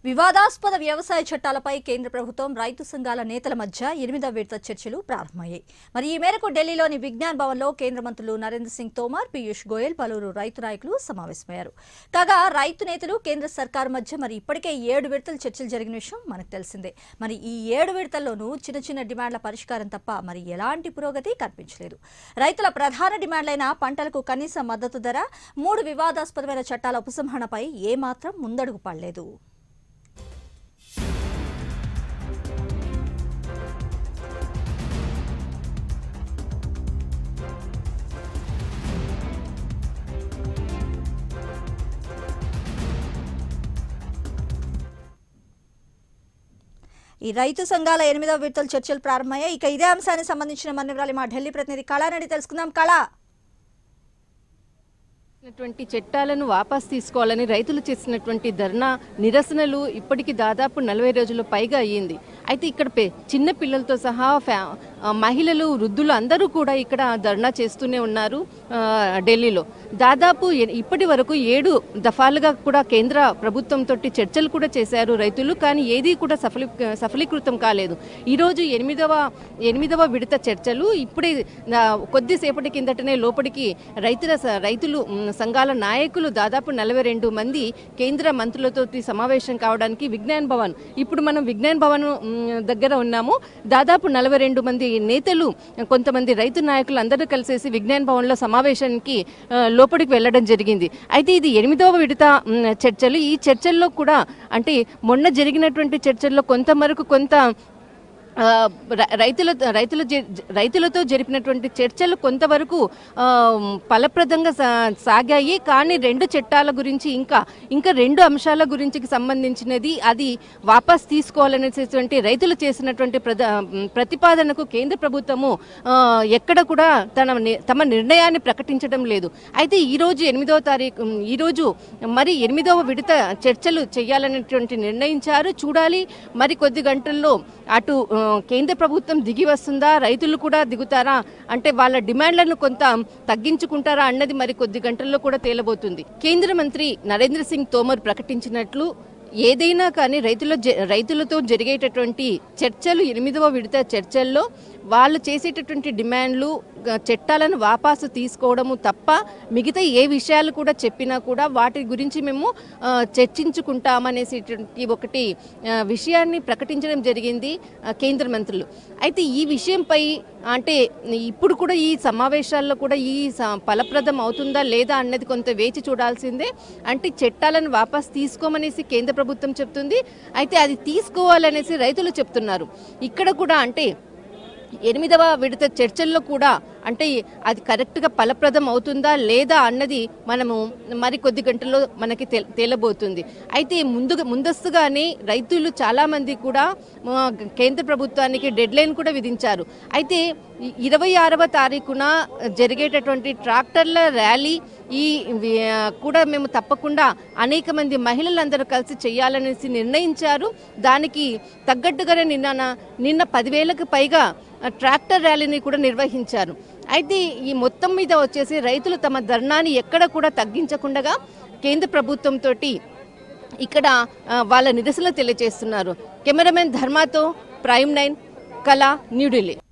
వివాదాస్పద వ్యవసాయ చట్టాలపై కేంద్ర ప్రభుత్వం రైతు సంఘాల నేతల మధ్య ఎనిమిదవ విడత చర్చలు ప్రారంభమయ్యాయి మరి ఈ మేరకు ఢిల్లీలోని విజ్ఞాన్ భవన్లో కేంద్ర మంత్రులు నరేంద్ర సింగ్ తోమార్ పీయూష్ గోయల్ పలువురు రైతు నాయకులు సమావేశమయ్యారు కాగా రైతు నేతలు కేంద్ర సర్కారు మధ్య మరి ఇప్పటికే ఏడు విడతలు చర్చలు జరిగిన విషయం మనకు తెలిసిందే మరి ఈ ఏడు విడతల్లోనూ చిన్న చిన్న డిమాండ్ల పరిష్కారం తప్ప మరి ఎలాంటి పురోగతి కనిపించలేదు రైతుల ప్రధాన డిమాండ్లైన పంటలకు కనీస మద్దతు ధర మూడు వివాదాస్పదమైన చట్టాల ఉపసంహరణపై ఏమాత్రం ముందడుగు పడలేదు ఈ రైతు సంఘాల ఎనిమిదవ విడతల చర్చలు ప్రారంభమయ్యాయి ఇక ఇదే అంశానికి సంబంధించిన మన వివరాలు మా ఢిల్లీ ప్రతినిధి కళానడి తెలుసుకుందాం కళ చేసినటువంటి చట్టాలను వాపస్ తీసుకోవాలని రైతులు చేసినటువంటి ధర్నా నిరసనలు ఇప్పటికి దాదాపు నలభై రోజులు పైగా అయ్యింది అయితే ఇక్కడ పె- చిన్న పిల్లలతో సహా ఫ్యా ఆ, మహిళలు వృద్ధులు అందరూ కూడా ఇక్కడ ధర్నా చేస్తూనే ఉన్నారు ఆ, ఢిల్లీలో దాదాపు ఎ- ఇప్పటి వరకు ఏడు దఫాలుగా కూడా కేంద్ర ప్రభుత్వంతో చర్చలు కూడా చేశారు రైతులు కానీ ఏది కూడా సఫలీ సఫలీకృతం కాలేదు ఈరోజు ఎనిమిదవ ఎనిమిదవ విడత చర్చలు ఇప్పుడే ఆ, కొద్దిసేపటి కిందటనే లోపలికి రైతుల స- రైతులు మ్, సంఘాల నాయకులు దాదాపు నలభై రెండు మంది కేంద్ర మంత్రులతో సమావేశం కావడానికి విజ్ఞాన్ భవన్ ఇప్పుడు మనం విజ్ఞాన్ భవన్ మ్, దగ్గర ఉన్నాము దాదాపు నలభై రెండు మంది నేతలు కొంతమంది రైతు నాయకులు అందరూ కలిసేసి విజ్ఞాన్ భవన్లో సమావేశానికి ఆ, లోపలికి వెళ్ళడం జరిగింది అయితే ఇది ఎనిమిదవ విడత మ్, చర్చలు ఈ చర్చల్లో కూడా అంటే మొన్న జరిగినటువంటి చర్చల్లో కొంతవరకు కొంత ఆ, రై- రైతుల రైతుల జ- రైతులతో జరిపినటువంటి చర్చలు కొంతవరకు ఆ, ఫలప్రదంగా సా- సాగాయి కానీ రెండు చట్టాల గురించి ఇంకా ఇంకా రెండు అంశాల గురించి సంబంధించినది అది వాపస్ తీసుకోవాలనేటువంటి రైతులు చేసినటువంటి ప్రద- ప్రతిపాదనకు కేంద్ర ప్రభుత్వము ఆ, ఎక్కడ కూడా తన ని- తమ నిర్ణయాన్ని ప్రకటించడం లేదు అయితే ఈ రోజు ఎనిమిదవ తారీఖు ఈ రోజు మరి ఎనిమిదవ విడత చర్చలు చేయాలనేటువంటి నిర్ణయించారు చూడాలి మరి కొద్ది గంటల్లో అటు ఆ, కేంద్ర ప్రభుత్వం దిగి వస్తుందా రైతులు కూడా దిగుతారా అంటే వాళ్ళ డిమాండ్లను కొంత తగ్గించుకుంటారా అన్నది మరి కొద్ది గంటల్లో కూడా తేలబోతుంది కేంద్ర మంత్రి నరేంద్ర సింగ్ తోమర్ ప్రకటించినట్లు ఏదైనా కానీ రైతుల జ- రైతులతో జరిగేటటువంటి చర్చలు ఎనిమిదవ విడత చర్చల్లో వాళ్ళు చేసేటటువంటి డిమాండ్లు గ- చట్టాలను వాపసు తీసుకోవడము తప్ప మిగతా ఏ విషయాలు కూడా చెప్పినా కూడా వాటి గురించి మేము ఆ, చర్చించుకుంటామనేసేటువంటి ఒకటి ఆ, విషయాన్ని ప్రకటించడం జరిగింది ఆ, కేంద్ర మంత్రులు అయితే ఈ విషయంపై అంటే ఇప్పుడు కూడా ఈ సమావేశాల్లో కూడా ఈ స- ఫలప్రదం అవుతుందా లేదా అన్నది కొంత వేచి చూడాల్సిందే అంటే చట్టాలను వాపస్ తీసుకోమనేసి కేంద్ర ప్రభుత్వం చెప్తుంది అయితే అది తీసుకోవాలనేసి రైతులు చెప్తున్నారు ఇక్కడ కూడా అంటే ఎనిమిదవ విడత చర్చల్లో కూడా అంటే అది కరెక్ట్గా ఫలప్రదం అవుతుందా లేదా అన్నది మనము మరి కొద్ది గంటల్లో మనకి తె- తేలబోతుంది అయితే ముందుగా ముందస్తుగానే రైతులు చాలామంది కూడా ఆ, కేంద్ర ప్రభుత్వానికి డెడ్ లైన్ కూడా విధించారు అయితే ఈ ఇరవై ఆరవ తారీఖున జరిగేటటువంటి ట్రాక్టర్ల ర్యాలీ ఈ వి- ఆ, కూడా మేము తప్పకుండా అనేక మంది మహిళలందరూ కలిసి చేయాలనేసి నిర్ణయించారు దానికి తగ్గట్టుగానే నిన్న నిన్న పదివేలకు పైగా ఆ, ట్రాక్టర్ ర్యాలీని కూడా నిర్వహించారు అయితే ఈ మొత్తం మీద వచ్చేసి రైతులు తమ ధర్నాన్ని ఎక్కడ కూడా తగ్గించకుండా కేంద్ర ప్రభుత్వంతో ఇక్కడ ఆ, వాళ్ళ నిరసన తెలియజేస్తున్నారు కెమెరామెన్ ధర్మాతో ప్రైమ్ నైన్ కళ న్యూఢిల్లీ